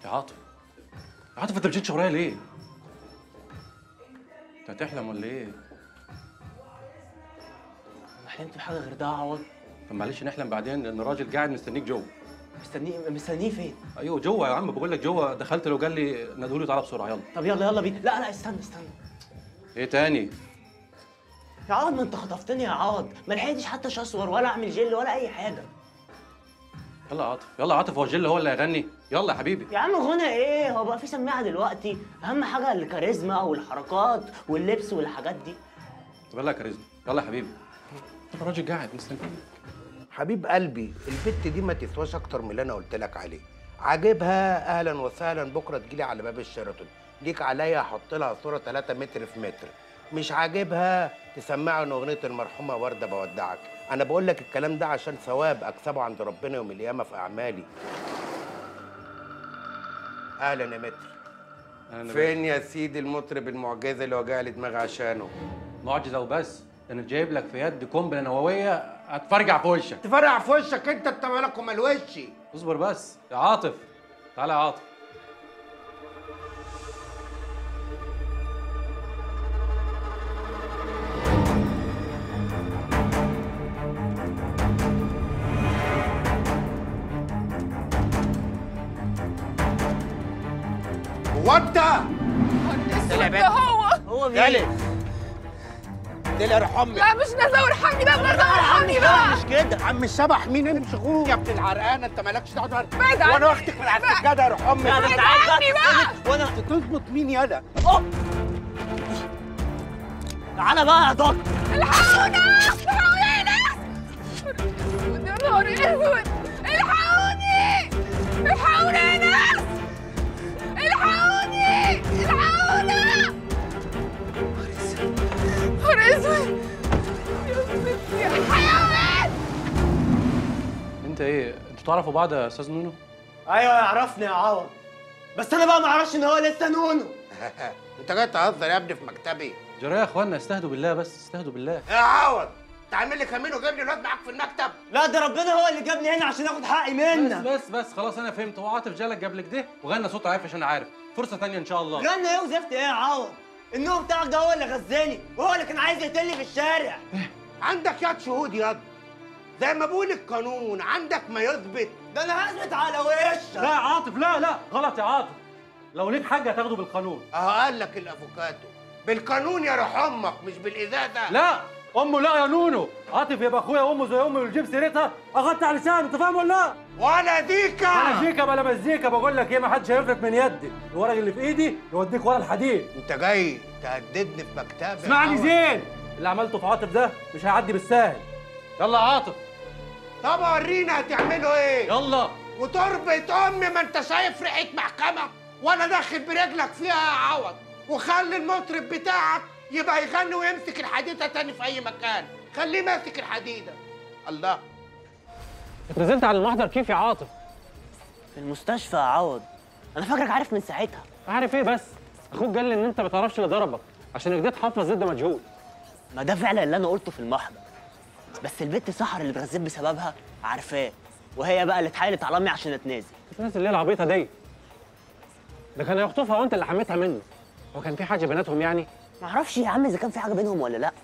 يا عاطف يا عاطف انت مشيتش ورايا ليه؟ انت هتحلم ولا ايه؟ ما حلمت بحاجه غير ده يا عوض طب معلش نحلم بعدين ان الراجل قاعد مستنيك جوه مستنيه مستنيه فين ايوه جوه يا عم بقول لك جوه دخلت له قال لي نادولي تعالى بسرعه يلا طب يلا يلا بينا لا لا استنى استنى ايه تاني؟ يا عوض ما انت خطفتني يا عوض ما لحقتش حتى اشصور ولا اعمل جل ولا اي حاجه يلا يا عاطف يلا يا عاطف هو الجل هو اللي هيغني يلا يا حبيبي يا عم غنى ايه هو بقى في سماعه دلوقتي اهم حاجه الكاريزما والحركات واللبس والحاجات دي طب يلا يا كاريزما يلا يا حبيبي طب الراجل قاعد مستنيك حبيب قلبي البت دي ما تسواش اكتر من اللي انا قلت لك عليه عاجبها اهلا وسهلا بكره تجيلي على باب الشيراتون ليك عليا احط لها صوره 3 متر في متر مش عاجبها تسمعني اغنيه المرحومه ورده بودعك انا بقول لك الكلام ده عشان ثواب اكسبه عند ربنا يوم القيامه في اعمالي اهلا يا متر أنا فين يا سيدي المطرب المعجزه اللي وجع لي دماغي عشانه معجزه وبس ده انا جايب لك في يد قنبله نوويه هتفرجع في وشك تفرع في وشك انت انت مالك ومال وشي اصبر بس يا عاطف تعالى يا عاطف هو انت الاسود ده هو هو مين جالس دي ارحم امك لا مش نازل ارحمني ده نازل ارحمني بقى مش كده عم الشبح مين امشي غور يا ابن العرقانه انت مالكش دعوه بعد وانا عني. واخدك من على السجاده يا روح امك انا بعد انت عارف عني بقى. وانا تظبط مين يالا تعالى بقى يا دكتور الحقونا الحقونا يا ناس يا نهار اسود الحقوني الحقونا يا ناس الحقوني الحقونا نهار اسود يا حيوان انت ايه انتوا تعرفوا بعض يا استاذ نونو ايوه يعرفني يا عوض بس انا بقى ما اعرفش ان هو لسه نونو انت جاي تهزر يا ابني في مكتبي جرى يا اخوانا استهدوا بالله بس استهدوا بالله يا عوض تعمل لي كمين وجايب لي الواد معاك في المكتب لا ده ربنا هو اللي جابني هنا عشان اخد حقي منك بس بس بس خلاص انا فهمت هو عاطف جالك جاب لك ده وغنى صوت عارف عشان عارف فرصه تانية ان شاء الله غنى ايه وزفت ايه يا عوض النوم بتاعك ده هو اللي غزاني وهو اللي كان عايز يقتلني في الشارع عندك ياد شهود ياد زي ما بقول القانون عندك ما يثبت ده انا هثبت على وشك لا يا عاطف لا لا غلط يا عاطف لو ليك حاجه هتاخده بالقانون اهو قال لك الافوكاتو بالقانون يا روح امك مش بالازازه لا امه لا يا نونو عاطف يبقى اخويا وامه زي امي ويجيب سيرتها اغطي على لسانه انت فاهم ولا لا؟ ولا ديكا انا فيك بلا مزيكا بقول لك ايه ما حدش هيفلت من يدي الورق اللي في ايدي يوديك ورا الحديد انت جاي تهددني في مكتبي يا اسمعني عوض. زين اللي عملته في عاطف ده مش هيعدي بالساهل يلا يا عاطف طب ورينا هتعملوا ايه يلا وتربط امي ما انت شايف ريحه محكمه وانا داخل برجلك فيها يا عوض وخلي المطرب بتاعك يبقى يغني ويمسك الحديده تاني في اي مكان خليه ماسك الحديده الله انت نزلت على المحضر كيف يا عاطف؟ في المستشفى يا عوض انا فاكرك عارف من ساعتها عارف ايه بس؟ اخوك قال لي ان انت ما تعرفش اللي ضربك عشان اديت حفله ضد مجهول ما ده فعلا اللي انا قلته في المحضر بس البت سحر اللي اتغذيت بسببها عارفاه وهي بقى اللي اتحايلت على امي عشان اتنازل الناس اللي هي العبيطه دي ده كان هيخطفها وانت اللي حميتها منه هو كان في حاجه بيناتهم يعني؟ ما اعرفش يا عم اذا كان في حاجه بينهم ولا لا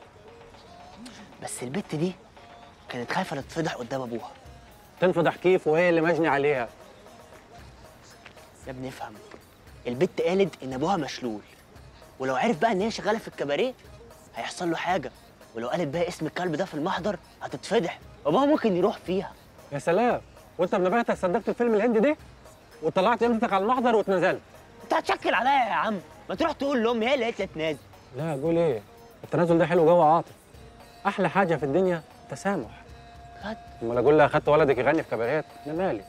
بس البت دي كانت خايفه لا تتفضح قدام ابوها تنفضح كيف وهي اللي مجني عليها يا ابني افهم البت قالت ان ابوها مشلول ولو عرف بقى ان هي شغاله في الكباريه هيحصل له حاجه ولو قالت بقى اسم الكلب ده في المحضر هتتفضح وابوها ممكن يروح فيها يا سلام وانت بنبهتك صدقت الفيلم الهندي ده وطلعت قيمتك على المحضر واتنزلت انت هتشكل عليا يا عم ما تروح تقول لامي هي اللي قالت لي اتنازل لا قول ايه التنازل ده حلو جوه عاطف احلى حاجه في الدنيا تسامح بجد؟ امال اقول لها اخدت ولدك يغني في كباريات انا مالي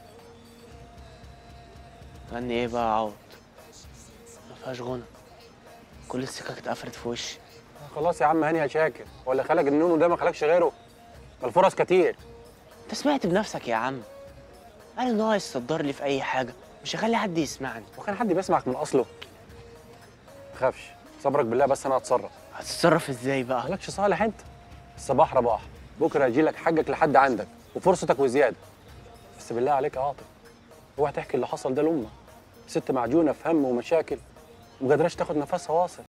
غني ايه بقى يا عوض ما فيهاش غنى كل السكك اتقفلت في وشي خلاص يا عم هاني يا شاكر ولا خلق النونو ده ما خلقش غيره ما الفرص كتير انت سمعت بنفسك يا عم قال ان هو يصدر لي في اي حاجه مش هخلي حد يسمعني وكان حد بيسمعك من اصله ما تخافش صبرك بالله بس انا هتصرف هتتصرف ازاي بقى مالكش صالح انت الصباح رباح بكره يجي لك حقك لحد عندك وفرصتك وزياده بس بالله عليك يا عاطف اوعى تحكي اللي حصل ده لامك ست معجونه في هم ومشاكل وما قادراش تاخد نفسها واصل